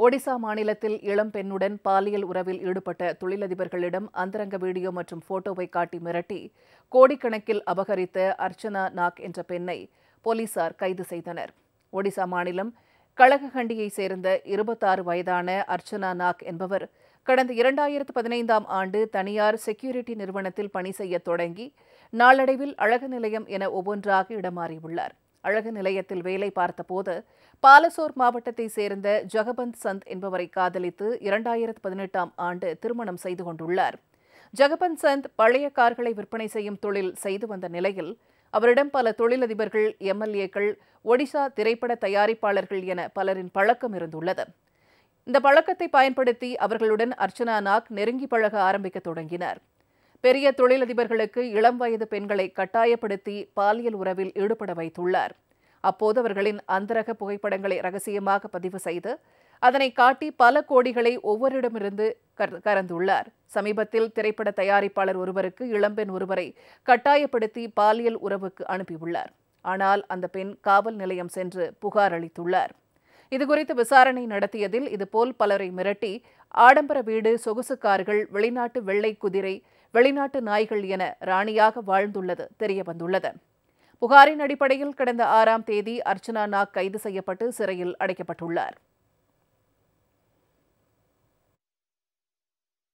ஒடிசா மாநிலத்தில் இளம் பெண்ணுடன் பாலியல் உறவில் ஈடுபட்ட தொழிலதிபர்களிடம் அந்தரங்க வீடியோ மற்றும் போட்டோவை காட்டி மிரட்டி கோடிக்கணக்கில் அபகரித்த அர்ச்சனா நாக் என்ற பெண்ணை போலீசார் கைது செய்தனர் ஒடிசா மாநிலம் கழககண்டியைச் சேர்ந்த இருபத்தாறு வயதான அர்ச்சனா நாக் என்பவர் கடந்த இரண்டாயிரத்து பதினைந்தாம் ஆண்டு தனியார் செக்யூரிட்டி நிறுவனத்தில் பணி செய்யத் தொடங்கி நாளடைவில் அழகு நிலையம் என ஒவ்வொன்றாக இடமாறியுள்ளார் அழகு நிலையத்தில் வேலை பார்த்தபோது பாலசோர் மாவட்டத்தைச் சேர்ந்த ஜகபந்த் சந்த் என்பவரை காதலித்து இரண்டாயிரத்து பதினெட்டாம் ஆண்டு திருமணம் செய்து கொண்டுள்ளார் ஜகபந்த் சந்த் பழைய கார்களை விற்பனை செய்யும் தொழில் செய்து வந்த நிலையில் அவரிடம் பல தொழிலதிபர்கள் எம்எல்ஏக்கள் ஒடிசா திரைப்பட தயாரிப்பாளர்கள் என பலரின் பழக்கம் இருந்துள்ளது இந்த பழக்கத்தை பயன்படுத்தி அவர்களுடன் அர்ச்சனா நாக் நெருங்கி பழக ஆரம்பிக்க தொடங்கினார் பெரிய தொழிலதிபர்களுக்கு இளம் வயது பெண்களை கட்டாயப்படுத்தி பாலியல் உறவில் ஈடுபட வைத்துள்ளார் அப்போது அவர்களின் அந்தரக புகைப்படங்களை ரகசியமாக பதிவு செய்து அதனை காட்டி பல கோடிகளை ஒவ்வொருடமிருந்து கறந்துள்ளார் சமீபத்தில் திரைப்பட தயாரிப்பாளர் ஒருவருக்கு இளம்பெண் ஒருவரை கட்டாயப்படுத்தி பாலியல் உறவுக்கு அனுப்பியுள்ளார் ஆனால் அந்த பெண் காவல் நிலையம் சென்று புகார் அளித்துள்ளார் இதுகுறித்து விசாரணை நடத்தியதில் இதுபோல் பலரை மிரட்டி ஆடம்பர வீடு சொகுசு கார்கள் வெளிநாட்டு வெள்ளை குதிரை வெளிநாட்டு நாய்கள் என ராணியாக வாழ்ந்துள்ளது தெரியவந்துள்ளது புகாரின் அடிப்படையில் கடந்த ஆறாம் தேதி அர்ச்சனா நாக் கைது செய்யப்பட்டு சிறையில் அடைக்கப்பட்டுள்ளார்